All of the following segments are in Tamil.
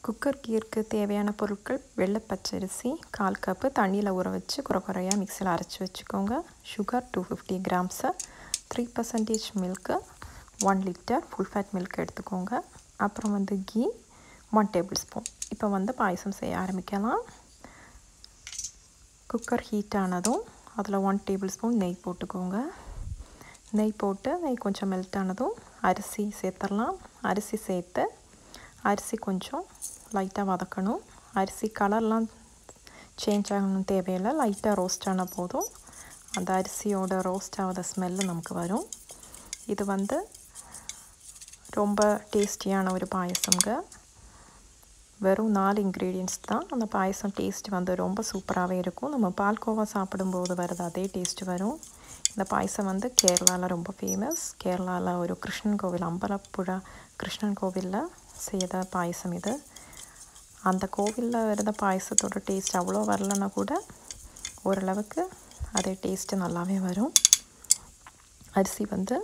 குக்கர் கீருக்கு தேவையான பொருட்கள் வெள்ளை பச்சரிசி கால் கப்பு தண்ணியில் ஊற வச்சு குறை குறையாக மிக்சியில் அரைச்சி வச்சுக்கோங்க sugar two fifty grams three percentage milk one litre full fat milk எடுத்துக்கோங்க அப்புறம் வந்து கீ ஒன் டேபிள் ஸ்பூன் இப்போ வந்து பாயசம் செய்ய ஆரம்பிக்கலாம் குக்கர் ஹீட் ஆனதும் அதில் ஒன் டேபிள் ஸ்பூன் நெய் போட்டுக்கோங்க நெய் போட்டு நெய் கொஞ்சம் மெல்ட் ஆனதும் அரிசி சேர்த்துடலாம் அரிசி சேர்த்து அரிசி கொஞ்சம் லைட்டாக வதக்கணும் அரிசி கலர்லாம் சேஞ்ச் ஆகணும் தேவையில்லை லைட்டாக ரோஸ்ட் ஆனால் போதும் அந்த அரிசியோட ரோஸ்ட் ஆகாத ஸ்மெல்லு நமக்கு வரும் இது வந்து ரொம்ப டேஸ்டியான ஒரு பாயசங்க வெறும் நாலு இன்க்ரீடியன்ஸ் தான் அந்த பாயசம் டேஸ்ட் வந்து ரொம்ப சூப்பராகவே இருக்கும் நம்ம பால்கோவா சாப்பிடும்போது வருது அதே டேஸ்ட் வரும் இந்த பாயசம் வந்து கேரளாவில் ரொம்ப ஃபேமஸ் கேரளாவில் ஒரு கிருஷ்ணன் கோவில் அம்பலப்புழா கிருஷ்ணன் கோவிலில் செய்த பாயசம் இது அந்த கோவிலில் இருந்த பாயசத்தோட டேஸ்ட் அவ்வளோ வரலன்னா கூட ஓரளவுக்கு அதே டேஸ்ட்டு நல்லாவே வரும் அரிசி வந்து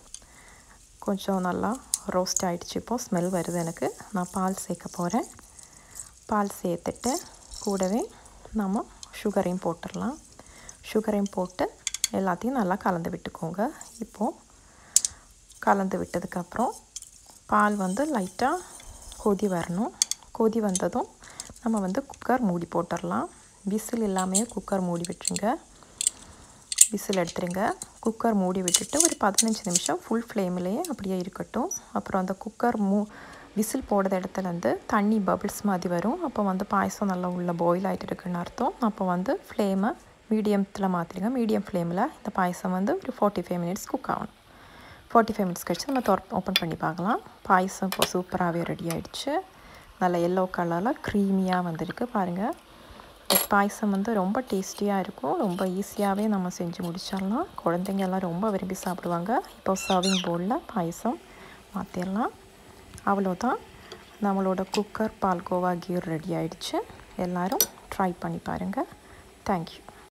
கொஞ்சம் நல்லா ரோஸ்ட் ஆகிடுச்சு இப்போது ஸ்மெல் வருது எனக்கு நான் பால் சேர்க்க போகிறேன் பால் சேர்த்துட்டு கூடவே நம்ம சுகரையும் போட்டுடலாம் சுகரையும் போட்டு எல்லாத்தையும் நல்லா கலந்து விட்டுக்கோங்க இப்போது கலந்து விட்டதுக்கப்புறம் பால் வந்து லைட்டாக கொதி வரணும் கொதி வந்ததும் நம்ம வந்து குக்கர் மூடி போட்டுடலாம் விசில் இல்லாமையே குக்கர் மூடி விட்டுருங்க விசில் எடுத்துருங்க குக்கர் மூடி விட்டுட்டு ஒரு பதினஞ்சு நிமிஷம் ஃபுல் ஃப்ளேம்லேயே அப்படியே இருக்கட்டும் அப்புறம் அந்த குக்கர் மூ விசில் போடுற இடத்துலேருந்து தண்ணி பபிள்ஸ் மாதிரி வரும் அப்போ வந்து பாயசம் நல்லா உள்ளே பாயில் ஆகிட்டு இருக்குன்னு அர்த்தம் அப்போ வந்து ஃப்ளேமை மீடியத்தில் மாற்றிடுங்க மீடியம் ஃப்ளேமில் இந்த பாயசம் வந்து ஒரு ஃபார்ட்டி ஃபைவ் மினிட்ஸ் குக் ஆகணும் ஃபார்ட்டி ஃபைவ் மினிட்ஸ் கழிச்சு நம்ம தொற ஓப்பன் பண்ணி பார்க்கலாம் பாயசம் இப்போ சூப்பராகவே ரெடி ஆகிடுச்சு நல்ல எல்லோ கலரில் க்ரீமியாக வந்திருக்கு பாருங்கள் இந்த பாயசம் வந்து ரொம்ப டேஸ்டியாக இருக்கும் ரொம்ப ஈஸியாகவே நம்ம செஞ்சு முடிச்சிடலாம் குழந்தைங்க எல்லாம் ரொம்ப விரும்பி சாப்பிடுவாங்க இப்போ சர்விங் பவுலில் பாயசம் மாற்றிடலாம் அவ்வளோதான் நம்மளோட குக்கர் பால்கோவா கீர் ரெடி ஆகிடுச்சு எல்லோரும் ட்ரை பண்ணி பாருங்கள் தேங்க்யூ